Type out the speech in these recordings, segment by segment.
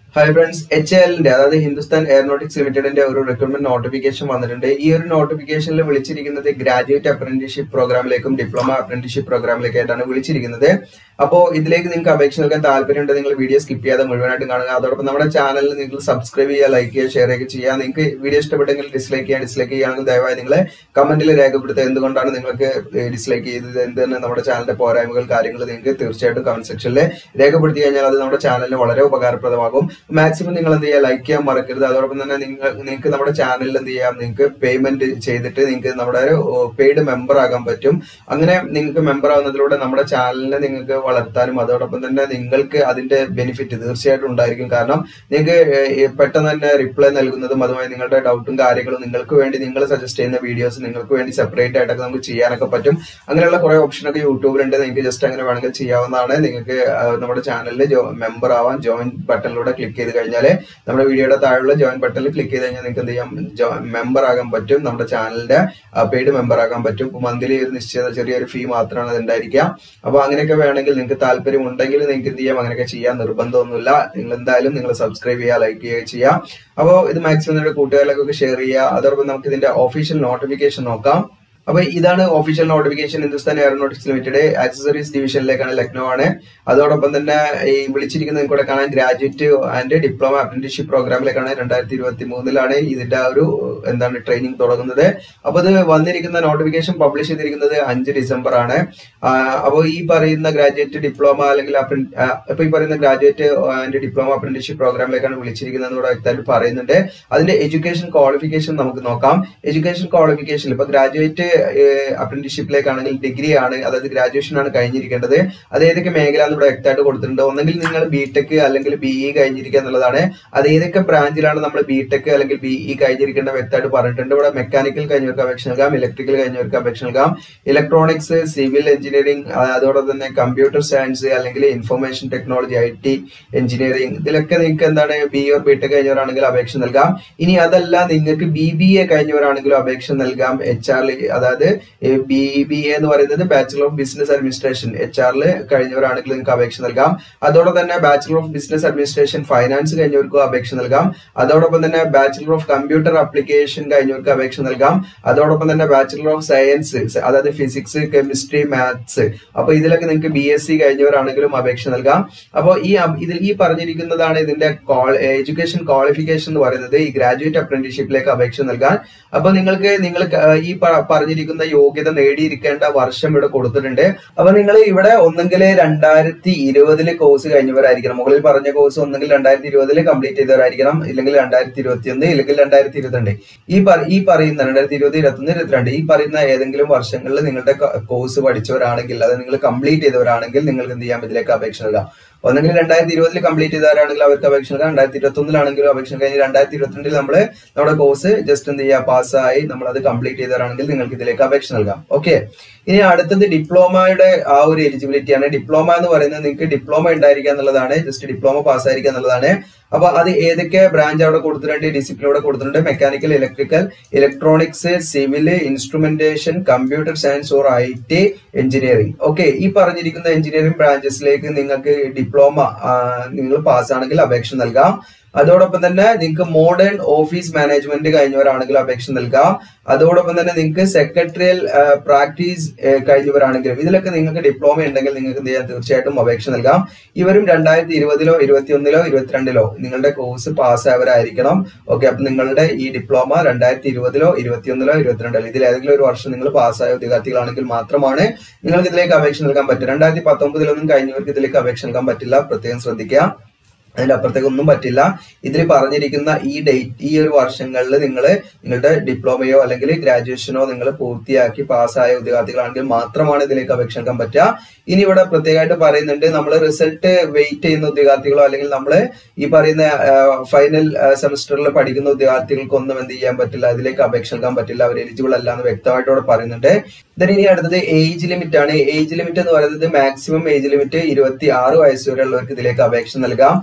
hi friends H എല്ലിന്റെ അതായത് Hindustan aeronautics ലിമിറ്റഡിന്റെ ഒരു റിക്രൂട്ട്മെന്റ് നോട്ടിഫിക്കേഷൻ വന്നിട്ടുണ്ട് ഈ ഒരു നോട്ടിഫിക്കേഷനിൽ വിളിച്ചിരിക്കുന്നത് ഗ്രാജുവേറ്റ് അപ്രന്റീഷിപ്പ് പ്രോഗ്രാമിലേക്കും ഡിപ്ലോമ അപ്രന്റീഷിപ്പ് പ്രോഗ്രാമിലേക്കായിട്ടാണ് വിളിച്ചിരിക്കുന്നത് അപ്പോൾ ഇതിലേക്ക് നിങ്ങൾക്ക് അപേക്ഷ നൽകാൻ താല്പര്യമുണ്ട് നിങ്ങൾ വീഡിയോ സ്കിപ്പ് ചെയ്യാതെ മുഴുവനായിട്ടും കാണുക അതോടൊപ്പം നമ്മുടെ ചാനലിൽ നിങ്ങൾ സബ്സ്ക്രൈബ് ചെയ്യുക ലൈക്ക് ചെയ്യുക ഷെയർ ഒക്കെ ചെയ്യുക നിങ്ങൾക്ക് വീഡിയോ ഇഷ്ടപ്പെട്ടെങ്കിൽ ഡിസ്ലൈക്ക് ചെയ്യുക ഡിസ്ലൈക്ക് ചെയ്യുകയാണെങ്കിൽ ദയവായി നിങ്ങൾ കമന്റിൽ രേഖപ്പെടുത്തുക എന്തുകൊണ്ടാണ് നിങ്ങൾക്ക് ഡിസ്ലൈക്ക് ചെയ്തത് എന്ത് തന്നെ നമ്മുടെ ചാനലിന്റെ പോരായ്മകൾ കാര്യങ്ങൾ നിങ്ങൾക്ക് തീർച്ചയായിട്ടും കമന്റ് സെക്ഷനിൽ രേഖപ്പെടുത്തി കഴിഞ്ഞാൽ അത് നമ്മുടെ ചാനലിന് വളരെ ഉപകാരപ്രദമാകും മാക്സിമം നിങ്ങൾ എന്ത് ചെയ്യുക ലൈക്ക് ചെയ്യാൻ മറക്കരുത് അതോടൊപ്പം തന്നെ നിങ്ങൾ നിങ്ങൾക്ക് നമ്മുടെ ചാനലിൽ എന്ത് ചെയ്യാം നിങ്ങൾക്ക് പേയ്മെന്റ് ചെയ്തിട്ട് നിങ്ങൾക്ക് നമ്മുടെ പെയ്ഡ് മെമ്പർ ആകാൻ പറ്റും അങ്ങനെ നിങ്ങൾക്ക് മെമ്പർ ആവുന്നതിലൂടെ നമ്മുടെ ചാനലിനെ നിങ്ങൾക്ക് വളർത്താനും അതോടൊപ്പം തന്നെ നിങ്ങൾക്ക് അതിന്റെ ബെനിഫിറ്റ് തീർച്ചയായിട്ടും ഉണ്ടായിരിക്കും കാരണം നിങ്ങൾക്ക് ഏഹ്, പെട്ടെന്ന് തന്നെ റിപ്ലൈ നൽകുന്നതും അതുമായി നിങ്ങളുടെ ഡൗട്ടും കാര്യങ്ങളും നിങ്ങൾക്ക് വേണ്ടി നിങ്ങൾ സജസ്റ്റ് ചെയ്യുന്ന വീഡിയോസ് നിങ്ങൾക്ക് വേണ്ടി സെപ്പറേറ്റ് ആയിട്ടൊക്കെ നമുക്ക് ചെയ്യാനൊക്കെ പറ്റും അങ്ങനെയുള്ള കുറെ ഓപ്ഷനൊക്കെ യൂട്യൂബിലുണ്ട് നിങ്ങൾക്ക് ജസ്റ്റ് അങ്ങനെ വേണമെങ്കിൽ ചെയ്യാവുന്നതാണ് നിങ്ങൾക്ക് ആ, നമ്മുടെ ചാനലിൽ മെമ്പർ ആവാൻ ജോയിൻ ബട്ടണിലൂടെ ക്ലിക്ക് ചെയ്ത് കഴിഞ്ഞാൽ നമ്മുടെ വീഡിയോയുടെ താഴെയുള്ള ജോയിൻ ബട്ടണിൽ ക്ലിക്ക് ചെയ്ത് കഴിഞ്ഞാൽ നിങ്ങൾക്ക് എന്ത് ചെയ്യാം മെമ്പർ ആകാൻ പറ്റും നമ്മുടെ ചാനലിന്റെ പെയ്ഡ് മെമ്പർ ആകാൻ പറ്റും മന്ത്ലി ഒരു നിശ്ചിത ചെറിയൊരു ഫീ മാത്രമാണ് അത് ഉണ്ടായിരിക്കുക അപ്പൊ അങ്ങനെയൊക്കെ വേണമെങ്കിൽ നിങ്ങൾക്ക് താല്പര്യം ഉണ്ടെങ്കിൽ നിങ്ങൾക്ക് എന്ത് ചെയ്യാം അങ്ങനെയൊക്കെ ചെയ്യാൻ നിർബന്ധമൊന്നുമില്ല നിങ്ങൾ എന്തായാലും നിങ്ങൾ സബ്സ്ക്രൈബ് ചെയ്യുക ലൈക്ക് ചെയ്യുക ചെയ്യാം അപ്പോൾ ഇത് മാക്സിമം നിങ്ങളുടെ കൂട്ടുകാരിലേക്കൊക്കെ ഷെയർ ചെയ്യുക അതോടൊപ്പം നമുക്ക് ഇതിന്റെ ഒഫീഷ്യൽ നോട്ടിഫിക്കേഷൻ നോക്കാം അപ്പൊ ഇതാണ് official notification Hindustan aeronautics limited accessories ഡിവിഷനിലേക്കാണ് ലക്നോ ആണ് അതോടൊപ്പം തന്നെ ഈ വിളിച്ചിരിക്കുന്നത് കൂടെ കാണാൻ ഗ്രാജുവേറ്റ് ആൻഡ് ഡിപ്ലോമ അപ്രന്റീഷിപ്പ് പ്രോഗ്രാമിലേക്കാണ് രണ്ടായിരത്തി ഇരുപത്തി മൂന്നിലാണ് ഇതിന്റെ ആ ഒരു എന്താണ് ട്രെയിനിങ് തുടങ്ങുന്നത് അപ്പൊ ഇത് വന്നിരിക്കുന്ന നോട്ടിഫിക്കേഷൻ പബ്ലിഷ് ചെയ്തിരിക്കുന്നത് അഞ്ച് ഡിസംബർ ആണ് അപ്പോൾ ഈ പറയുന്ന ഗ്രാജുവേറ്റ് ഡിപ്ലോമ അല്ലെങ്കിൽ apprent- ആ, ഇപ്പൊ ഈ പറയുന്ന ഗ്രാജുവേറ്റ് ആൻഡ് ഡിപ്ലോമ അപ്രന്റീഷിപ്പ് പ്രോഗ്രാമിലേക്കാണ് വിളിച്ചിരിക്കുന്നത് എന്ന് ഇവിടെ വ്യക്തമായിട്ട് പറയുന്നുണ്ട് അതിന്റെ എഡ്യൂക്കേഷൻ ക്വാളിഫിക്കേഷൻ നമുക്ക് നോക്കാം എഡ്യൂക്കേഷൻ ക്വാളിഫിക്കേഷൻ ഇപ്പൊ ഗ്രാജുവേറ്റ് അപ്രന്റീഷിപ്പിലേക്കാണെങ്കിൽ ഡിഗ്രി ആണ് അതായത് ഗ്രാജുവേഷൻ ആണ് കഴിഞ്ഞിരിക്കേണ്ടത് അത് ഏതൊക്കെ മേഖല എന്ന് ഇവിടെ വ്യക്തമായിട്ട് കൊടുത്തിട്ടുണ്ട് ഒന്നെങ്കിൽ നിങ്ങൾ ബിടെക് അല്ലെങ്കിൽ ബിഇ കഴിഞ്ഞിരിക്കുക എന്നുള്ളതാണ് അത് ഏതൊക്കെ ബ്രാഞ്ചിലാണ് നമ്മൾ ബിടെക് അല്ലെങ്കിൽ ബിഇ കഴിഞ്ഞിരിക്കേണ്ട വ്യക്തമായിട്ട് പറഞ്ഞിട്ടുണ്ട് ഇവിടെ മെക്കാനിക്കൽ കഴിഞ്ഞവർക്ക് അപേക്ഷ നൽകാം ഇലക്ട്രിക്കൽ കഴിഞ്ഞവർക്ക് അപേക്ഷ നൽകാം ഇലക്ട്രോണിക്സ് സിവിൽ എഞ്ചിനീയറിംഗ് അതോടൊപ്പം തന്നെ കമ്പ്യൂട്ടർ സയൻസ് അല്ലെങ്കിൽ information technology I T engineering ഇതിലൊക്കെ നിങ്ങൾക്ക് എന്താണ് ബി ഓർ ബിടെക് കഴിഞ്ഞവരാണെങ്കിൽ അപേക്ഷ നൽകാം ഇനി അതല്ല നിങ്ങൾക്ക് ബി ബി എ കഴിഞ്ഞവരാണെങ്കിലും അപേക്ഷ നൽകാം എച്ച് ആറിൽ അതായത് ബി ബി എ എന്ന് പറയുന്നത് bachelor of business administration H ആറിൽ കഴിഞ്ഞവരാണെങ്കിൽ നിങ്ങൾക്ക് അപേക്ഷ നൽകാം അതോടൊപ്പം തന്നെ bachelor of business administration finance കഴിഞ്ഞവർക്കും അപേക്ഷ നൽകാം അതോടൊപ്പം തന്നെ ബാച്ചുലർ ഓഫ് കമ്പ്യൂട്ടർ ആപ്ലിക്കേഷൻ കഴിഞ്ഞവർക്ക് അപേക്ഷ നൽകാം അതോടൊപ്പം തന്നെ ബാച്ചുലർ ഓഫ് സയൻസ് അതായത് ഫിസിക്സ് കെമിസ്ട്രി മാത്സ് അപ്പൊ ഇതിലൊക്കെ നിങ്ങൾക്ക് ബി എസ് സി കഴിഞ്ഞവരാണെങ്കിലും അപേക്ഷ നൽകാം അപ്പോൾ ഈ അപ്- ഇതിൽ ഈ പറഞ്ഞിരിക്കുന്നതാണ് ഇതിന്റെ എഡ്യൂക്കേഷൻ ക്വാളിഫിക്കേഷൻ എന്ന് പറയുന്നത് ഈ ഗ്രാജുവേറ്റ് അപ്രന്റീഷിപ്പിലേക്ക് അപേക്ഷ നൽകാൻ അപ്പൊ നിങ്ങൾക്ക് നിങ്ങൾ ക- ഈ പ- പറഞ്ഞിരിക്കുന്ന യോഗ്യത നേടിയിരിക്കേണ്ട വർഷം ഇവിടെ കൊടുത്തിട്ടുണ്ട് അപ്പൊ നിങ്ങൾ ഇവിടെ ഒന്നെങ്കിൽ രണ്ടായിരത്തി ഇരുപതില് കോഴ്സ് കഴിഞ്ഞവരായിരിക്കണം മുകളിൽ പറഞ്ഞ കോഴ്സ് ഒന്നെങ്കിൽ രണ്ടായിരത്തി ഇരുപതില് കംപ്ലീറ്റ് ചെയ്തവരായിരിക്കണം ഇല്ലെങ്കിൽ രണ്ടായിരത്തി ഇരുപത്തി ഒന്ന് ഇല്ലെങ്കിൽ രണ്ടായിരത്തി ഇരുപത്തിരണ്ട് ഈ പറ- ഈ പറയുന്ന രണ്ടായിരത്തി ഇരുപത് ഇരുപത്തൊന്ന് ഇരുപത്തിരണ്ട് ഈ പറയുന്ന ഏതെങ്കിലും വർഷങ്ങളിൽ നിങ്ങളുടെ കോഴ്സ് പഠിച്ചവരാണെങ്കിൽ അത് നിങ്ങൾ കംപ്ലീറ്റ് ചെയ്തവരാണെങ്കിൽ നിങ്ങൾക്ക് എന്ത് ചെയ്യാം ഇതിലേക്ക് അപേക്ഷ നൽകാം ഒന്നെങ്കിൽ രണ്ടായിരത്തി ഇരുപതിൽ കംപ്ലീറ്റ് ചെയ്തവരാണെങ്കിൽ അവർക്ക് അപേക്ഷ നൽകാം രണ്ടായിരത്തി ഇരുപത്തി ഒന്നിലാണെങ്കിലും അപേക്ഷ കഴിഞ്ഞ് രണ്ടായിരത്തി ഇരുപത്തിരണ്ടിൽ നമ്മൾ നമ്മുടെ കോഴ്സ് ജസ്റ്റ് എന്ത് ചെയ്യുക പാസ്സായി നമ്മൾ അത് കംപ്ലീറ്റ് ചെയ്തവരാണെങ്കിൽ നിങ്ങൾക്ക് ഇതിലേക്ക് അപേക്ഷ നൽകാം ഓക്കെ ഇനി അടുത്തത് ഡിപ്ലോമയുടെ ആ ഒരു എലിജിബിലിറ്റി ആണ് ഡിപ്ലോമ എന്ന് പറയുന്നത് നിങ്ങൾക്ക് ഡിപ്ലോമ ഉണ്ടായിരിക്കുക എന്നുള്ളതാണ് ജസ്റ്റ് ഡിപ്ലോമ പാസ്സായിരിക്കുക എന്നുള്ളതാണ് അപ്പൊ അത് ഏതൊക്കെ ബ്രാഞ്ച് അവിടെ കൊടുത്തിട്ടുണ്ട് ഡിസിപ്ലിൻ അവിടെ കൊടുത്തിട്ടുണ്ട് mechanical electrical electronics civil instrumentation computer science or I T engineering okay ഈ പറഞ്ഞിരിക്കുന്ന എഞ്ചിനീയറിംഗ് ബ്രാഞ്ചസിലേക്ക് നിങ്ങൾക്ക് ഡിപ്ലോമ നിങ്ങൾ പാസ്സാണെങ്കിൽ അപേക്ഷ നൽകാം അതോടൊപ്പം തന്നെ നിങ്ങൾക്ക് മോഡേൺ ഓഫീസ് മാനേജ്മെന്റ് കഴിഞ്ഞവരാണെങ്കിൽ അപേക്ഷ നൽകാം അതോടൊപ്പം തന്നെ നിങ്ങൾക്ക് സെക്രട്ടറിയൽ പ്രാക്ടീസ് കഴിഞ്ഞവരാണെങ്കിലും ഇതിലൊക്കെ നിങ്ങൾക്ക് ഡിപ്ലോമ ഉണ്ടെങ്കിൽ നിങ്ങൾക്ക് എന്ത് ചെയ്യാം തീർച്ചയായിട്ടും അപേക്ഷ നൽകാം ഇവരും രണ്ടായിരത്തി ഇരുപതിലോ ഇരുപത്തിയൊന്നിലോ ഇരുപത്തിരണ്ടിലോ നിങ്ങളുടെ കോഴ്സ് പാസ്സായവരായിരിക്കണം ഓക്കെ അപ്പൊ നിങ്ങളുടെ ഈ ഡിപ്ലോമ രണ്ടായിരത്തി ഇരുപതിലോ ഇരുപത്തിയൊന്നിലോ ഇരുപത്തിരണ്ടിലോ ഇതിൽ ഏതെങ്കിലും ഒരു വർഷം നിങ്ങൾ പാസ്സായ ഉദ്യോഗാർത്ഥികളാണെങ്കിൽ മാത്രമാണ് നിങ്ങൾക്ക് ഇതിലേക്ക് അപേക്ഷ നൽകാൻ പറ്റും രണ്ടായിരത്തി പത്തൊമ്പതിലൊന്നും കഴിഞ്ഞവർക്ക് ഇതിലേക്ക് അപേക്ഷ നൽകാൻ പറ്റില്ല പ്രത്യേകം ശ്രദ്ധിക്കുക അതിന്റെ അപ്പുറത്തേക്ക് ഒന്നും പറ്റില്ല ഇതിൽ പറഞ്ഞിരിക്കുന്ന ഈ ഡേറ്റ് ഈ ഒരു വർഷങ്ങളിൽ നിങ്ങൾ നിങ്ങളുടെ ഡിപ്ലോമയോ അല്ലെങ്കിൽ ഗ്രാജുവേഷനോ നിങ്ങൾ പൂർത്തിയാക്കി പാസ്സായ ഉദ്യോഗാർത്ഥികളാണെങ്കിൽ മാത്രമാണ് ഇതിലേക്ക് അപേക്ഷ നൽകാൻ പറ്റുക ഇനി ഇവിടെ പ്രത്യേകമായിട്ട് പറയുന്നുണ്ട് നമ്മൾ റിസൾട്ട് വെയിറ്റ് ചെയ്യുന്ന ഉദ്യോഗാർത്ഥികളോ അല്ലെങ്കിൽ നമ്മൾ ഈ പറയുന്ന ഫൈനൽ സെമസ്റ്ററിൽ പഠിക്കുന്ന ഉദ്യോഗാർത്ഥികൾക്കൊന്നും എന്ത് ചെയ്യാൻ പറ്റില്ല അതിലേക്ക് അപേക്ഷ നൽകാൻ പറ്റില്ല അവർ എലിജിബിൾ അല്ല എന്ന് വ്യക്തമായിട്ട് ഇവിടെ പറയുന്നുണ്ട് then ഇനി അടുത്തത് ഏജ് ലിമിറ്റ് ആണ് ഏജ് ലിമിറ്റ് എന്ന് പറയുന്നത് മാക്സിമം ഏജ് ലിമിറ്റ് ഇരുപത്തി ആറ് വയസ്സ് വരെ ഉള്ളവർക്ക് ഇതിലേക്ക് അപേക്ഷ നൽകാം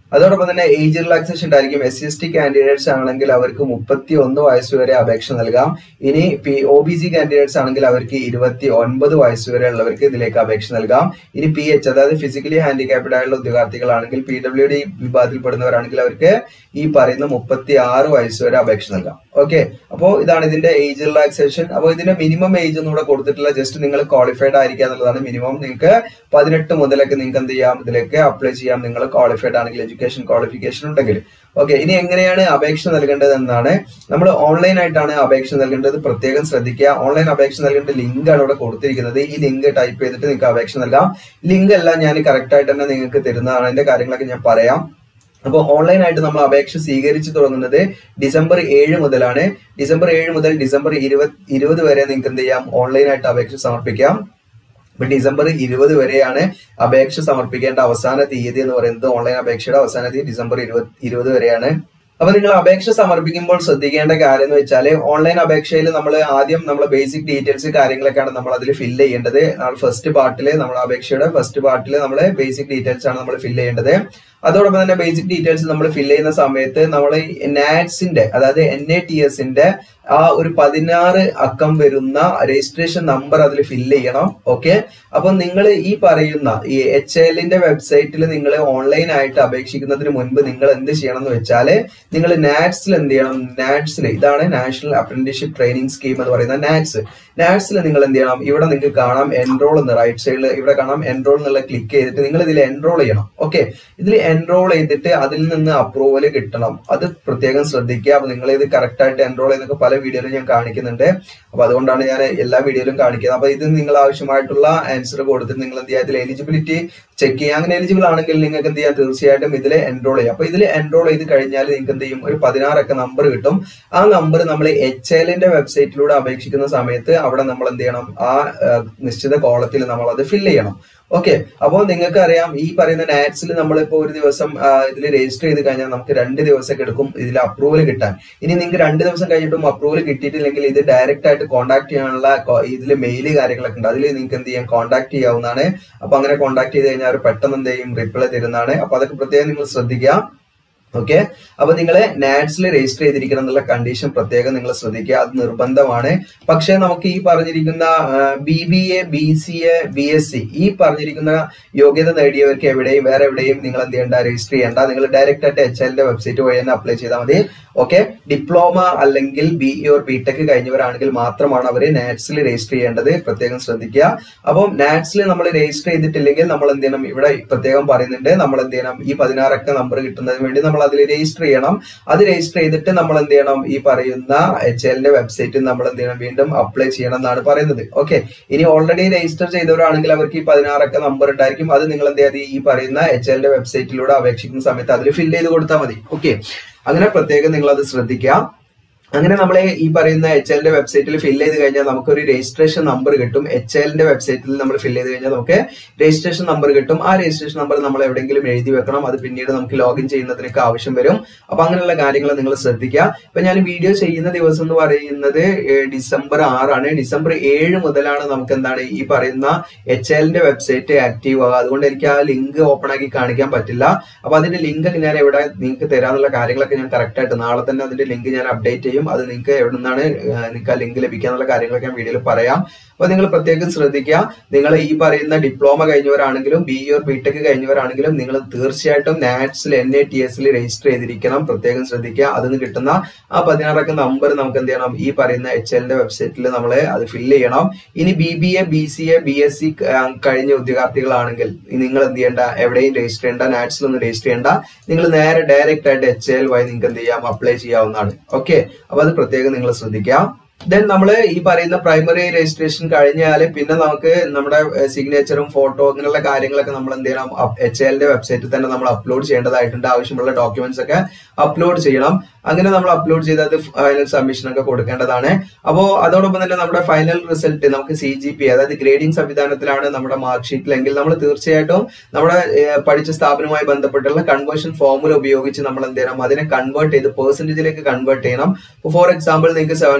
അതോടൊപ്പം തന്നെ ഏജ് റിലാക്സേഷൻ ഉണ്ടായിരിക്കും S C S T candidates ആണെങ്കിൽ അവർക്ക് മുപ്പത്തി ഒന്ന് വയസ്സ് വരെ അപേക്ഷ നൽകാം ഇനി P O B C candidates ആണെങ്കിൽ അവർക്ക് ഇരുപത്തി ഒൻപത് വയസ്സ് വരെ ഉള്ളവർക്ക് ഇതിലേക്ക് അപേക്ഷ നൽകാം ഇനി പി എച്ച് അതായത് ഫിസിക്കലി ഹാൻഡിക്യാപ്ഡ് ആയുള്ള ഉദ്യോഗാർത്ഥികളാണെങ്കിൽ പി ഡബ്ല്യു ഡി വിഭാഗത്തിൽപ്പെടുന്നവരാണെങ്കിൽ അവർക്ക് ഈ പറയുന്ന മുപ്പത്തി ആറ് വയസ്സ് വരെ അപേക്ഷ നൽകാം ഓക്കെ അപ്പോൾ ഇതാണ് ഇതിന്റെ ഏജ് റിലാക്സേഷൻ അപ്പോൾ ഇതിന്റെ മിനിമം ഏജ് ഒന്നും ഇവിടെ കൊടുത്തിട്ടില്ല ജസ്റ്റ് നിങ്ങൾ ക്വാളിഫൈഡ് ആയിരിക്കുക എന്നുള്ളതാണ് മിനിമം നിങ്ങൾക്ക് പതിനെട്ട് മുതലൊക്കെ നിങ്ങൾക്ക് എന്ത് ചെയ്യാം ഇതിലേക്ക് അപ്ലൈ ചെയ്യാം നിങ്ങൾ ക്വാളിഫൈഡ് ആണെങ്കിൽ എഡ്യൂക്കേഷൻ ക്വാളിഫിക്കേഷൻ ഉണ്ടെങ്കിൽ ഓക്കെ ഇനി എങ്ങനെയാണ് അപേക്ഷ നൽകേണ്ടത് എന്നാണ് നമ്മൾ ഓൺലൈൻ ആയിട്ടാണ് അപേക്ഷ നൽകേണ്ടത് പ്രത്യേകം ശ്രദ്ധിക്കുക ഓൺലൈൻ അപേക്ഷ നൽകേണ്ട ലിങ്ക് ആണ് ഇവിടെ കൊടുത്തിരിക്കുന്നത് ഈ ലിങ്ക് ടൈപ്പ് ചെയ്തിട്ട് നിങ്ങൾക്ക് അപേക്ഷ നൽകാം ലിങ്ക് എല്ലാം ഞാൻ കറക്റ്റ് ആയിട്ട് തന്നെ നിങ്ങൾക്ക് തരുന്നതാണ് അതിന്റെ കാര്യങ്ങളൊക്കെ ഞാൻ പറയാം അപ്പോൾ ഓൺലൈൻ ആയിട്ട് നമ്മൾ അപേക്ഷ സ്വീകരിച്ചു തുടങ്ങുന്നത് ഡിസംബർ ഏഴ് മുതലാണ് ഡിസംബർ ഏഴ് മുതൽ ഡിസംബർ ഇരുപത് ഇരുപത് വരെ നിങ്ങൾക്ക് എന്ത് ചെയ്യാം ഓൺലൈൻ ആയിട്ട് അപേക്ഷ സമർപ്പിക്കാം ഇപ്പൊ ഡിസംബർ ഇരുപത് വരെയാണ് അപേക്ഷ സമർപ്പിക്കേണ്ട അവസാന തീയതി എന്ന് പറയുന്നത് ഓൺലൈൻ അപേക്ഷയുടെ അവസാന തീയതി ഡിസംബർ ഇരുപത് ഇരുപത് വരെയാണ് അപ്പൊ നിങ്ങൾ അപേക്ഷ സമർപ്പിക്കുമ്പോൾ ശ്രദ്ധിക്കേണ്ട കാര്യം എന്ന് വെച്ചാൽ ഓൺലൈൻ അപേക്ഷയിൽ നമ്മൾ ആദ്യം നമ്മൾ ബേസിക് ഡീറ്റെയിൽസ് കാര്യങ്ങളൊക്കെയാണ് നമ്മൾ അതിൽ ഫില്ല് ചെയ്യേണ്ടത് ഫസ്റ്റ് പാർട്ടിൽ നമ്മൾ അപേക്ഷയുടെ ഫസ്റ്റ് പാർട്ടിൽ നമ്മൾ ബേസിക് ഡീറ്റെയിൽസ് ആണ് നമ്മൾ ഫില്ല് ചെയ്യേണ്ടത് അതോടൊപ്പം തന്നെ ബേസിക് ഡീറ്റെയിൽസ് നമ്മൾ ഫില്ല് ചെയ്യുന്ന സമയത്ത് നമ്മൾ നാറ്റ്സിന്റെ അതായത് എൻ എ ടി എസിന്റെ ആ ഒരു പതിനാറ് അക്കം വരുന്ന രജിസ്ട്രേഷൻ നമ്പർ അതിൽ ഫില്ല് ചെയ്യണം ഓക്കെ അപ്പൊ നിങ്ങൾ ഈ പറയുന്ന ഈ എച്ച് എല്ലിന്റെ വെബ്സൈറ്റിൽ നിങ്ങൾ ഓൺലൈൻ ആയിട്ട് അപേക്ഷിക്കുന്നതിന് മുൻപ് നിങ്ങൾ എന്ത് ചെയ്യണം എന്ന് വെച്ചാൽ നിങ്ങൾ നാറ്റ്സിൽ എന്ത് ചെയ്യണം നാറ്റ്സിൽ ഇതാണ് നാഷണൽ അപ്രന്റീഷിപ്പ് ട്രെയിനിങ് സ്കീം എന്ന് പറയുന്ന നാറ്റ്സ് നാറ്റ്സിൽ നിങ്ങൾ എന്ത് ചെയ്യണം ഇവിടെ നിങ്ങൾക്ക് കാണാം എൻറോൾ എന്ന് റൈറ്റ് സൈഡിൽ ഇവിടെ കാണാം എൻറോൾ എന്നുള്ള ക്ലിക്ക് ചെയ്തിട്ട് നിങ്ങൾ ഇതിൽ എൻറോൾ ചെയ്യണം ഓക്കെ ഇതിൽ എൻറോൾ ചെയ്തിട്ട് അതിൽ നിന്ന് അപ്രൂവൽ കിട്ടണം അത് പ്രത്യേകം ശ്രദ്ധിക്കുക അപ്പൊ നിങ്ങൾ ഇത് കറക്റ്റ് ആയിട്ട് എൻറോൾ ചെയ്തൊക്കെ പല വീഡിയോയിലും ഞാൻ കാണിക്കുന്നുണ്ട് അപ്പൊ അതുകൊണ്ടാണ് ഞാൻ എല്ലാ വീഡിയോയിലും കാണിക്കുന്നത് അപ്പൊ ഇത് നിങ്ങൾ ആവശ്യമായിട്ടുള്ള ആൻസർ കൊടുത്തിട്ട് നിങ്ങൾ എന്ത് ചെയ്യുക ഇതിൽ എലിജിബിലിറ്റി ചെക്ക് ചെയ്യുക അങ്ങനെ എലിജിബിൾ ആണെങ്കിൽ നിങ്ങൾക്ക് എന്ത് ചെയ്യാം തീർച്ചയായിട്ടും ഇതിൽ എൻറോൾ ചെയ്യാം അപ്പൊ ഇതിൽ എൻറോൾ ചെയ്ത് കഴിഞ്ഞാൽ നിങ്ങൾക്ക് എന്ത് ചെയ്യും ഒരു പതിനാറൊക്കെ നമ്പർ കിട്ടും ആ നമ്പർ നമ്മൾ എച്ച് എല്ലിന്റെ വെബ്സൈറ്റിലൂടെ അപേക്ഷിക്കുന്ന സമയത്ത് അവിടെ നമ്മൾ എന്ത് ചെയ്യണം ആ ആ, നിശ്ചിത കോളത്തിൽ നമ്മൾ അത് ഫില്ല് ചെയ്യണം ഓക്കെ അപ്പോൾ നിങ്ങൾക്ക് അറിയാം ഈ പറയുന്ന നാറ്റ്സിൽ നമ്മളിപ്പോ ഒരു ദിവസം ഇതിൽ രജിസ്റ്റർ ചെയ്ത് കഴിഞ്ഞാൽ നമുക്ക് രണ്ട് ദിവസമൊക്കെ എടുക്കും ഇതിൽ അപ്രൂവൽ കിട്ടാൻ ഇനി നിങ്ങൾക്ക് രണ്ട് ദിവസം കഴിഞ്ഞിട്ടും അപ്രൂവൽ കിട്ടിയിട്ടില്ലെങ്കിൽ ഇത് ഡയറക്റ്റ് ആയിട്ട് കോൺടാക്ട് ചെയ്യാനുള്ള ഇതിൽ മെയിൽ കാര്യങ്ങളൊക്കെ ഉണ്ട് അതിൽ നിങ്ങൾക്ക് എന്ത് ചെയ്യാം കോൺടാക്ട് ചെയ്യാവുന്നതാണ് അപ്പൊ അങ്ങനെ കോൺടാക്ട് ചെയ്ത് കഴിഞ്ഞാൽ അവർ പെട്ടെന്ന് എന്ത് ചെയ്യും റിപ്ലൈ തരുന്നതാണ് അപ്പൊ അതൊക്കെ പ്രത്യേകം നിങ്ങൾ ശ്രദ്ധിക്കുക ഓക്കെ അപ്പൊ നിങ്ങൾ നാറ്റ്സിൽ രജിസ്റ്റർ ചെയ്തിരിക്കണം എന്നുള്ള കണ്ടീഷൻ പ്രത്യേകം നിങ്ങൾ ശ്രദ്ധിക്കുക അത് നിർബന്ധമാണ് പക്ഷെ നമുക്ക് ഈ പറഞ്ഞിരിക്കുന്ന B B A B C A B S C ഈ പറഞ്ഞിരിക്കുന്ന യോഗ്യത നേടിയവർക്ക് എവിടെയും വേറെ എവിടെയും നിങ്ങൾ എന്ത് ചെയ്യേണ്ട രജിസ്റ്റർ ചെയ്യേണ്ട നിങ്ങൾ ഡയറക്റ്റ് ആയിട്ട് എച്ച് എല്ലിന്റെ വെബ്സൈറ്റ് വഴി തന്നെ അപ്ലൈ ചെയ്താൽ മതി ഓക്കെ ഡിപ്ലോമ അല്ലെങ്കിൽ B E or B tech കഴിഞ്ഞവരാണെങ്കിൽ മാത്രമാണ് അവർ നാറ്റ്സിൽ രജിസ്റ്റർ ചെയ്യേണ്ടത് പ്രത്യേകം ശ്രദ്ധിക്കുക അപ്പം നാറ്റ്സിൽ നമ്മൾ രജിസ്റ്റർ ചെയ്തിട്ടില്ലെങ്കിൽ നമ്മൾ എന്ത് ചെയ്യണം ഇവിടെ പ്രത്യേകം പറയുന്നുണ്ട് നമ്മൾ എന്ത് ചെയ്യണം ഈ പതിനാറക്ക നമ്പർ കിട്ടുന്നതിന് വേണ്ടി നമ്മൾ അതിൽ രജിസ്റ്റർ ചെയ്യണം അത് രജിസ്റ്റർ ചെയ്തിട്ട് നമ്മൾ എന്ത് ചെയ്യണം ഈ പറയുന്ന എച്ച് എല്ലിന്റെ വെബ്സൈറ്റിൽ നമ്മൾ എന്ത് ചെയ്യണം വീണ്ടും അപ്ലൈ ചെയ്യണം എന്നാണ് പറയുന്നത് ഓക്കെ ഇനി ഓൾറെഡി രജിസ്റ്റർ ചെയ്തവരാണെങ്കിൽ അവർക്ക് ഈ പതിനാറക്ക നമ്പർ ഉണ്ടായിരിക്കും അത് നിങ്ങൾ എന്ത് ചെയ്യാതെ ഈ പറയുന്ന എച്ച് എല്ലിന്റെ വെബ്സൈറ്റിലൂടെ അപേക്ഷിക്കുന്ന സമയത്ത് അതിൽ ഫില്ല് ചെയ്ത് കൊടുത്താൽ മതി ഓക്കെ അങ്ങനെ പ്രത്യേകം നിങ്ങൾ അത് ശ്രദ്ധിക്കുക അങ്ങനെ നമ്മൾ ഈ പറയുന്ന എച്ച് എല്ലിന്റെ വെബ്സൈറ്റിൽ ഫില്ല് ചെയ്ത് കഴിഞ്ഞാൽ നമുക്ക് ഒരു രജിസ്ട്രേഷൻ നമ്പർ കിട്ടും എച്ച് എല്ലിന്റെ വെബ്സൈറ്റിൽ നമ്മൾ ഫില്ല് ചെയ്ത് കഴിഞ്ഞാൽ നമുക്ക് രജിസ്ട്രേഷൻ നമ്പർ കിട്ടും ആ രജിസ്ട്രേഷൻ നമ്പർ നമ്മൾ എവിടെയെങ്കിലും എഴുതി വെക്കണം അത് പിന്നീട് നമുക്ക് ലോഗിൻ ചെയ്യുന്നതിനൊക്കെ ആവശ്യം വരും അപ്പൊ അങ്ങനെയുള്ള കാര്യങ്ങൾ നിങ്ങൾ ശ്രദ്ധിക്കുക ഇപ്പൊ ഞാൻ വീഡിയോ ചെയ്യുന്ന ദിവസം എന്ന് പറയുന്നത് ഏഹ്, ഡിസംബർ ആറാണ് ഡിസംബർ ഏഴ് മുതലാണ് നമുക്ക് എന്താണ് ഈ പറയുന്ന എച്ച് എല്ലിന്റെ വെബ്സൈറ്റ് ആക്റ്റീവ് ആവുക അതുകൊണ്ട് എനിക്ക് ആ ലിങ്ക് ഓപ്പൺ ആക്കി കാണിക്കാൻ പറ്റില്ല അപ്പൊ അതിന്റെ ലിങ്ക് ഒക്കെ ഞാൻ ഇവിടെ നിങ്ങൾക്ക് തരാനുള്ള കാര്യങ്ങളൊക്കെ ഞാൻ കറക്റ്റ് ആയിട്ട് നാളെ തന്നെ അതിന്റെ ലിങ്ക് ഞാൻ അപ്ഡേറ്റ് ചെയ്യും അത് നിങ്ങൾക്ക് എവിടെ നിന്നാണ് നിങ്ങൾക്ക് ആ ലിങ്ക് ലഭിക്കാന്നുള്ള കാര്യങ്ങളൊക്കെ ഞാൻ വീഡിയോയിൽ പറയാം അപ്പൊ നിങ്ങൾ പ്രത്യേകം ശ്രദ്ധിക്കുക നിങ്ങൾ ഈ പറയുന്ന ഡിപ്ലോമ കഴിഞ്ഞവരാണെങ്കിലും ബി ഓർ ബി ടെക് കഴിഞ്ഞവരാണെങ്കിലും നിങ്ങൾ തീർച്ചയായിട്ടും നാറ്റ്സിൽ എൻ എ ടി എസിൽ രജിസ്റ്റർ ചെയ്തിരിക്കണം പ്രത്യേകം ശ്രദ്ധിക്കുക അതിന് കിട്ടുന്ന ആ പതിനാറക്ക നമ്പർ നമുക്ക് എന്ത് ചെയ്യണം ഈ പറയുന്ന എച്ച് എല്ലിന്റെ വെബ്സൈറ്റിൽ നമ്മൾ അത് ഫില്ല് ചെയ്യണം ഇനി B B A B C A B S C കഴിഞ്ഞ ഉദ്യോഗാർത്ഥികളാണെങ്കിൽ നിങ്ങൾ എന്ത് ചെയ്യേണ്ട എവിടെയും രജിസ്റ്റർ ചെയ്യേണ്ട നാറ്റ്സിലൊന്നും രജിസ്റ്റർ ചെയ്യേണ്ട നിങ്ങൾ നേരെ ഡയറക്റ്റ് ആയിട്ട് എച്ച് എൽ വഴി നിങ്ങൾക്ക് എന്ത് ചെയ്യാം അപ്ലൈ ചെയ്യാവുന്നതാണ് ഓക്കെ അപ്പൊ അത് പ്രത്യേകം നിങ്ങൾ ശ്രദ്ധിക്കാം ദെൻ നമ്മൾ ഈ പറയുന്ന പ്രൈമറി രജിസ്ട്രേഷൻ കഴിഞ്ഞാൽ പിന്നെ നമുക്ക് നമ്മുടെ സിഗ്നേച്ചറും ഫോട്ടോ അങ്ങനെയുള്ള കാര്യങ്ങളൊക്കെ നമ്മൾ എന്ത് ചെയ്യണം എച്ച് എല്ലിന്റെ വെബ്സൈറ്റിൽ തന്നെ നമ്മൾ അപ്ലോഡ് ചെയ്യേണ്ടതായിട്ടുണ്ട് ആവശ്യമുള്ള ഡോക്യുമെന്റ്സ് ഒക്കെ അപ്ലോഡ് ചെയ്യണം അങ്ങനെ നമ്മൾ അപ്ലോഡ് ചെയ്ത് അത് ഫൈനൽ സബ്മിഷൻ ഒക്കെ കൊടുക്കേണ്ടതാണ് അപ്പോൾ അതോടൊപ്പം തന്നെ നമ്മുടെ ഫൈനൽ റിസൾട്ട് നമുക്ക് സി ജി പി അതായത് ഗ്രേഡിംഗ് സംവിധാനത്തിലാണ് നമ്മുടെ മാർക്ക് ഷീറ്റിലെങ്കിൽ നമ്മൾ തീർച്ചയായിട്ടും നമ്മുടെ ഏഹ്, പഠിച്ച സ്ഥാപനവുമായി ബന്ധപ്പെട്ടുള്ള കൺവേർഷൻ ഫോമുല ഉപയോഗിച്ച് നമ്മൾ എന്ത് ചെയ്യണം അതിനെ കൺവേർട്ട് ചെയ്ത് പെർസെന്റേജിലേക്ക് കൺവേർട്ട് ചെയ്യണം ഫോർ എക്സാമ്പിൾ നിങ്ങൾക്ക് സെവൻ പോയിന്റ്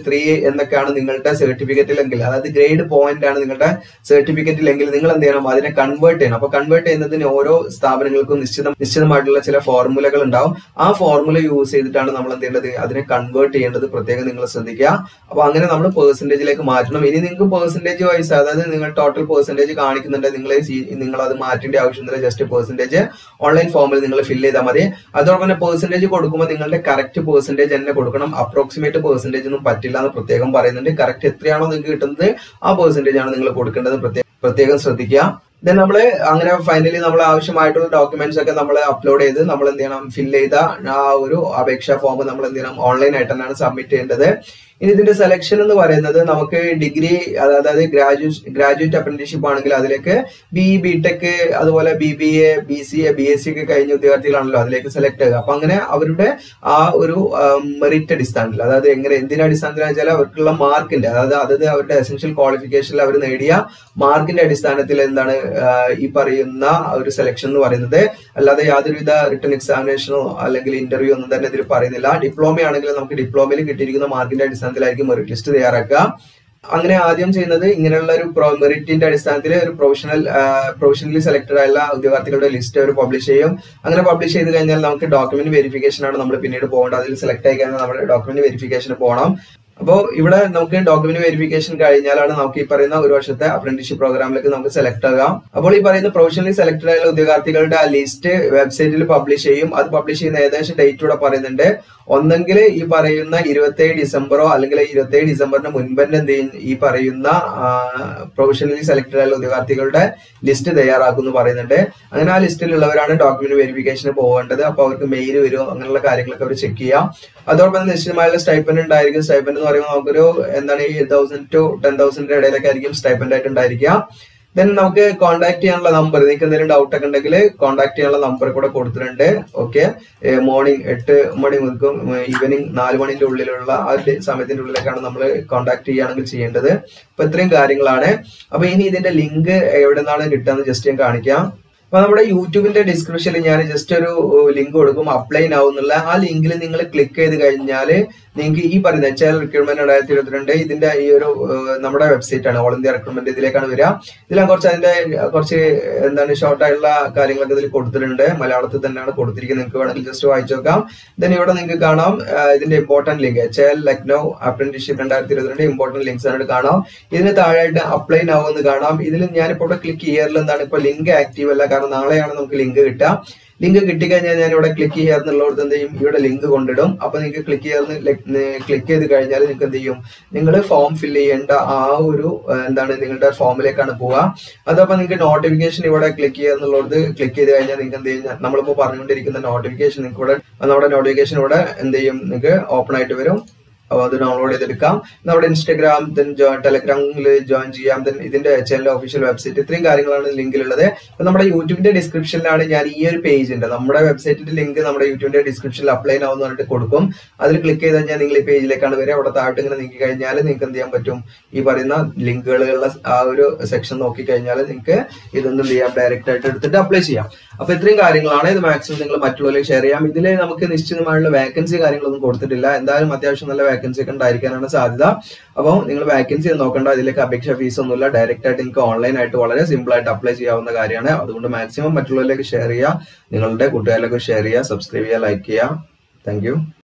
ത്രീ എന്നൊക്കെയാണ് നിങ്ങളുടെ സർട്ടിഫിക്കറ്റിലെങ്കിൽ അതായത് ഗ്രേഡ് പോയിന്റ് ആണ് നിങ്ങളുടെ സർട്ടിഫിക്കറ്റിലെങ്കിൽ നിങ്ങൾ എന്ത് ചെയ്യണം അതിനെ കൺവേർട്ട് ചെയ്യണം അപ്പൊ കൺവേർട്ട് ചെയ്യുന്നതിന് ഓരോ സ്ഥാപനങ്ങൾക്കും നിശ്ചിത നിശ്ചിതമായിട്ടുള്ള ചില ഫോർമുലകൾ ഉണ്ടാവും ആ ഫോർമുല യൂസ് ചെയ്തിട്ടാണ് നമ്മൾ എന്ത് ചെയ്യേണ്ടത് അതിനെ കൺവേർട്ട് ചെയ്യേണ്ടത് പ്രത്യേകം നിങ്ങൾ ശ്രദ്ധിക്കുക അപ്പൊ അങ്ങനെ നമ്മൾ പെർസെന്റേജിലേക്ക് മാറ്റണം ഇനി നിങ്ങൾക്ക് പെർസെന്റേജ് വൈസ് അതായത് നിങ്ങൾ ടോട്ടൽ പെർസെന്റേജ് കാണിക്കുന്നുണ്ട് നിങ്ങൾ നിങ്ങൾ അത് മാറ്റേണ്ട ആവശ്യമില്ല ജസ്റ്റ് പെർസെന്റേജ് ഓൺലൈൻ ഫോമിൽ നിങ്ങൾ ഫില്ല് ചെയ്താൽ മതി അതോടൊപ്പം തന്നെ പെർസെന്റേജ് കൊടുക്കുമ്പോൾ നിങ്ങളുടെ കറക്റ്റ് പെർസെന്റേജ് തന്നെ കൊടുക്കണം അപ്രോക്സിമേറ്റ് പെർസെന്റേജ് ഒന്നും പറ്റില്ല എന്ന് പ്രത്യേകം പറയുന്നുണ്ട് കറക്റ്റ് എത്രയാണോ നിങ്ങൾക്ക് കിട്ടുന്നത് ആ പെർസെന്റേജ് ആണ് നിങ്ങൾ കൊടുക്കേണ്ടത് പ്രത്യേകം പ്രത്യേകം ശ്രദ്ധിക്കുക ദെൻ നമ്മൾ അങ്ങനെ ഫൈനലി നമ്മൾ ആവശ്യമായിട്ടുള്ള ഡോക്യുമെന്റ്സ് ഒക്കെ നമ്മൾ അപ്ലോഡ് ചെയ്ത് നമ്മൾ എന്ത് ചെയ്യണം ഫില്ല് ചെയ്ത ആ ഒരു അപേക്ഷാ ഫോം നമ്മൾ എന്ത് ചെയ്യണം ഓൺലൈൻ ആയിട്ട് തന്നെയാണ് സബ്മിറ്റ് ചെയ്യേണ്ടത് ഇനി ഇതിന്റെ സെലക്ഷൻ എന്ന് പറയുന്നത് നമുക്ക് ഡിഗ്രി അതായത് ഗ്രാജുവേറ്റ് ഗ്രാജുവേറ്റ് അപ്രന്റീഷിപ്പ് ആണെങ്കിൽ അതിലേക്ക് ബി ബി ടെക് അതുപോലെ B B A B C A B S C ഒക്കെ കഴിഞ്ഞ ഉദ്യോഗാർത്ഥികളാണല്ലോ അതിലേക്ക് സെലക്ട് ചെയ്യുക അപ്പൊ അങ്ങനെ അവരുടെ ആ ഒരു മെറിറ്റ് അടിസ്ഥാനത്തിൽ അതായത് എങ്ങനെ എന്തിന്റെ അടിസ്ഥാനത്തിൽ വെച്ചാൽ അവർക്കുള്ള മാർക്കിന്റെ അതായത് അതത് അവരുടെ എസെൻഷ്യൽ ക്വാളിഫിക്കേഷനിൽ അവർ നേടിയ മാർക്കിന്റെ അടിസ്ഥാനത്തിൽ എന്താണ് ഈ പറയുന്ന ഒരു സെലക്ഷൻ എന്ന് പറയുന്നത് അല്ലാതെ യാതൊരുവിധ റിട്ടേൺ എക്സാമിനേഷനോ അല്ലെങ്കിൽ ഇന്റർവ്യൂ ഒന്നും തന്നെ ഇതിൽ പറയുന്നില്ല ഡിപ്ലോമ ആണെങ്കിൽ നമുക്ക് ഡിപ്ലോമയിൽ കിട്ടിയിരിക്കുന്ന മാർക്കിന്റെ അടിസ്ഥാനത്തിലായിരിക്കും മെറിറ്റ് ലിസ്റ്റ് തയ്യാറാക്കുക അങ്ങനെ ആദ്യം ചെയ്യുന്നത് ഇങ്ങനെയുള്ള ഒരു മെറിറ്റിന്റെ അടിസ്ഥാനത്തിൽ ഒരു പ്രൊഫഷണൽ പ്രൊഫഷണലി സെലക്ടഡ് ആയുള്ള ഉദ്യോഗാർത്ഥികളുടെ ലിസ്റ്റ് അവർ പബ്ലിഷ് ചെയ്യും അങ്ങനെ പബ്ലിഷ് ചെയ്ത് കഴിഞ്ഞാൽ നമുക്ക് ഡോക്യുമെന്റ് വെരിഫിക്കേഷൻ ആണ് നമ്മൾ പിന്നീട് പോകേണ്ടത് അതിൽ സെലക്ട് ആയി കഴിഞ്ഞാൽ നമ്മുടെ ഡോക്യുമെന്റ് വെരിഫിക്കേഷന് പോകണം അപ്പോൾ ഇവിടെ നമുക്ക് ഡോക്യുമെന്റ് വെരിഫിക്കേഷൻ കഴിഞ്ഞാലാണ് നമുക്ക് ഈ പറയുന്ന ഒരു വർഷത്തെ അപ്രന്റീഷിപ്പ് പ്രോഗ്രാമിലേക്ക് നമുക്ക് സെലക്ട് ആകാം അപ്പോൾ ഈ പറയുന്ന പ്രൊഫഷണലി സെലക്ടഡ് ആയുള്ള ഉദ്യോഗാർത്ഥികളുടെ ആ ലിസ്റ്റ് വെബ്സൈറ്റിൽ പബ്ലിഷ് ചെയ്യും അത് പബ്ലിഷ് ചെയ്യുന്ന ഏകദേശം ഡേറ്റ് കൂടെ പറയുന്നുണ്ട് ഒന്നെങ്കിൽ ഈ പറയുന്ന ഇരുപത്തേഴ് ഡിസംബറോ അല്ലെങ്കിൽ ഇരുപത്തേഴ് ഡിസംബറിന് മുൻപ് തന്നെ എന്ത് ചെയ്യും ഈ പറയുന്ന പ്രൊഫഷണലി സെലക്ടഡ് ആയുള്ള ഉദ്യോഗാർത്ഥികളുടെ ലിസ്റ്റ് തയ്യാറാക്കും എന്ന് പറയുന്നുണ്ട് അങ്ങനെ ആ ലിസ്റ്റിലുള്ളവരാണ് ഡോക്യുമെന്റ് വെരിഫിക്കേഷന് പോകേണ്ടത് അപ്പൊ അവർക്ക് മെയിൽ വരുമോ അങ്ങനെയുള്ള കാര്യങ്ങളൊക്കെ അവർ ചെക്ക് ചെയ്യാം അതോടൊപ്പം തന്നെ നിശ്ചിതമായുള്ള സ്റ്റൈപ്പൻഡ് ഉണ്ടായിരിക്കും സ്റ്റൈപ്പൻഡ് എന്ന് പറയുമ്പോൾ നമുക്കൊരു എന്താണ് ഈ തൗസൻഡ് ടു ടെൻ തൗസൻഡിന്റെ ഇടയിലൊക്കെ ആയിരിക്കും സ്റ്റൈപ്പൻഡ് ആയിട്ട് ഉണ്ടായിരിക്കുക ദെൻ നമുക്ക് കോൺടാക്ട് ചെയ്യാനുള്ള നമ്പർ നിങ്ങൾക്ക് എന്തെങ്കിലും ഡൗട്ട് ഒക്കെ ഉണ്ടെങ്കിൽ കോൺടാക്ട് ചെയ്യാനുള്ള നമ്പർ കൂടെ കൊടുത്തിട്ടുണ്ട് ഓക്കെ മോർണിംഗ് എട്ട് മണി മുതൽക്കും ഈവനിങ് നാല് മണിന്റെ ഉള്ളിലുള്ള ആ ഒരു സമയത്തിന്റെ ഉള്ളിലേക്കാണ് നമ്മൾ കോൺടാക്ട് ചെയ്യുകയാണെങ്കിൽ ചെയ്യേണ്ടത് അപ്പൊ ഇത്രയും കാര്യങ്ങളാണ് അപ്പൊ ഇനി ഇതിന്റെ ലിങ്ക് എവിടെ നിന്നാണ് കിട്ടുക ജസ്റ്റ് ഞാൻ കാണിക്കാം അപ്പൊ നമ്മുടെ യൂട്യൂബിന്റെ ഡിസ്ക്രിപ്ഷനിൽ ഞാൻ ജസ്റ്റ് ഒരു ലിങ്ക് കൊടുക്കും അപ്ലൈ ആവും എന്നുള്ള ആ ലിങ്കിൽ നിങ്ങൾ ക്ലിക്ക് ചെയ്ത് കഴിഞ്ഞാൽ നിങ്ങൾക്ക് ഈ പറയുന്ന എച്ച് ആർ റിക്രൂട്ട്മെന്റ് രണ്ടായിരത്തി ഇരുപത്തിരണ്ട് ഇതിന്റെ ഈ ഒരു നമ്മുടെ വെബ്സൈറ്റ് ആണ് ഓൾ ഇന്ത്യ റിക്രൂട്ട്മെന്റ് ഇതിലേക്കാണ് വരിക ഇതിൽ കുറച്ച് അതിന്റെ കുറച്ച് എന്താണ് ഷോർട്ട് ആയിട്ടുള്ള കാര്യങ്ങളൊക്കെ ഇതിൽ കൊടുത്തിട്ടുണ്ട് മലയാളത്തിൽ തന്നെയാണ് കൊടുത്തിരിക്കുന്നത് നിങ്ങൾക്ക് വേണമെങ്കിൽ ജസ്റ്റ് വായിച്ചു നോക്കാം ദെൻ ഇവിടെ നിങ്ങൾക്ക് കാണാം ഇതിന്റെ important link H L Lucknow apprenticeship രണ്ടായിരത്തി ഇരുപത്തിരണ്ട് ഇമ്പോർട്ടന്റ് ലിങ്ക്സ് ആണ് കാണാം ഇതിന് താഴെയായിട്ട് അപ്ലൈ ആവും എന്ന് കാണാം ഇതിൽ ഞാനിപ്പോൾ ഇവിടെ ക്ലിക്ക് ചെയ്യാറില്ല എന്താണ് ഇപ്പൊ ലിങ്ക് ആക്റ്റീവ് അല്ല കാരണം നാളെയാണ് നമുക്ക് ലിങ്ക് കിട്ടുക ലിങ്ക് കിട്ടിക്കഴിഞ്ഞാൽ ഞാൻ ഇവിടെ ക്ലിക്ക് ചെയ്യാറുന്നുള്ളടത്ത് എന്ത് ചെയ്യും ഇവിടെ ലിങ്ക് കൊണ്ടിടും അപ്പൊ നിങ്ങൾക്ക് ക്ലിക്ക് ചെയ്യാറുന്ന ക്ലിക്ക് ചെയ്ത് കഴിഞ്ഞാൽ നിങ്ങൾക്ക് എന്ത് ചെയ്യും നിങ്ങൾ ഫോം ഫില്ല് ചെയ്യേണ്ട ആ ഒരു എന്താണ് നിങ്ങളുടെ ഫോമിലേക്കാണ് പോവുക അതപ്പോൾ നിങ്ങൾക്ക് നോട്ടിഫിക്കേഷൻ ഇവിടെ ക്ലിക്ക് ചെയ്യാന്നുള്ളത് ക്ലിക്ക് ചെയ്ത് കഴിഞ്ഞാൽ നിങ്ങൾക്ക് എന്ത് ചെയ്യും നമ്മളിപ്പോൾ പറഞ്ഞുകൊണ്ടിരിക്കുന്ന നോട്ടിഫിക്കേഷൻ നിങ്ങൾക്ക് ഇവിടെ നമ്മുടെ നോട്ടിഫിക്കേഷൻ ഇവിടെ എന്ത് ചെയ്യും നിങ്ങൾക്ക് ഓപ്പൺ ആയിട്ട് വരും അപ്പോൾ അത് ഡൗൺലോഡ് ചെയ്തെടുക്കാം നമ്മുടെ ഇൻസ്റ്റാഗ്രാം ദെൻ ടെലഗ്രാമിൽ ജോയിൻ ചെയ്യാം ദെൻ ഇതിന്റെ എച്ച് എല്ലിന്റെ ഒഫീഷ്യൽ വെബ്സൈറ്റ് ഇത്രയും കാര്യങ്ങളാണ് ലിങ്കിലുള്ളത് അപ്പൊ നമ്മുടെ യൂട്യൂബിന്റെ ഡിസ്ക്രിപ്ഷനിലാണ് ഞാൻ ഈ ഒരു പേജ് ഉണ്ട് നമ്മുടെ വെബ്സൈറ്റിന്റെ ലിങ്ക് നമ്മുടെ യൂട്യൂബിന്റെ ഡിസ്ക്രിപ്ഷനിൽ അപ്ലൈ ആവും പറഞ്ഞിട്ട് കൊടുക്കും അതിൽ ക്ലിക്ക് ചെയ്ത് കഴിഞ്ഞാൽ നിങ്ങൾ ഈ പേജിലേക്കാണ് വരിക അവിടെ താഴോട്ട് ഇങ്ങനെ നീക്കി കഴിഞ്ഞാൽ നിങ്ങൾക്ക് എന്ത് ചെയ്യാൻ പറ്റും ഈ പറയുന്ന ലിങ്കുകളുള്ള ആ ഒരു സെക്ഷൻ നോക്കി കഴിഞ്ഞാൽ നിങ്ങൾക്ക് ഇതൊന്നും ചെയ്യാം ഡയറക്റ്റ് ആയിട്ട് എടുത്തിട്ട് അപ്ലൈ ചെയ്യാം അപ്പൊ ഇത്രയും കാര്യങ്ങളാണ് ഇത് മാക്സിമം നിങ്ങൾ മറ്റുള്ളവരിലേക്ക് ഷെയർ ചെയ്യാം ഇതിൽ നമുക്ക് നിശ്ചിതമായുള്ള വേക്കൻസി കാര്യങ്ങളൊന്നും കൊടുത്തിട്ടില്ല എന്തായാലും അത്യാവശ്യം നല്ല വേക്കൻസി ഒക്കെ ഉണ്ടായിരിക്കാനാണ് സാധ്യത അപ്പോൾ നിങ്ങൾ വേക്കൻസി നോക്കേണ്ട ഇതിലേക്ക് അപേക്ഷ ഫീസ് ഒന്നുമില്ല ഡയറക്റ്റ് ആയിട്ട് നിങ്ങൾക്ക് ഓൺലൈൻ ആയിട്ട് വളരെ സിമ്പിൾ ആയിട്ട് അപ്ലൈ ചെയ്യാവുന്ന കാര്യമാണ് അതുകൊണ്ട് മാക്സിമം മറ്റുള്ളവരിലേക്ക് ഷെയർ ചെയ്യുക നിങ്ങളുടെ കൂട്ടുകാരിലേക്ക് ഷെയർ ചെയ്യുക സബ്സ്ക്രൈബ് ചെയ്യുക ലൈക്ക് ചെയ്യുക താങ്ക്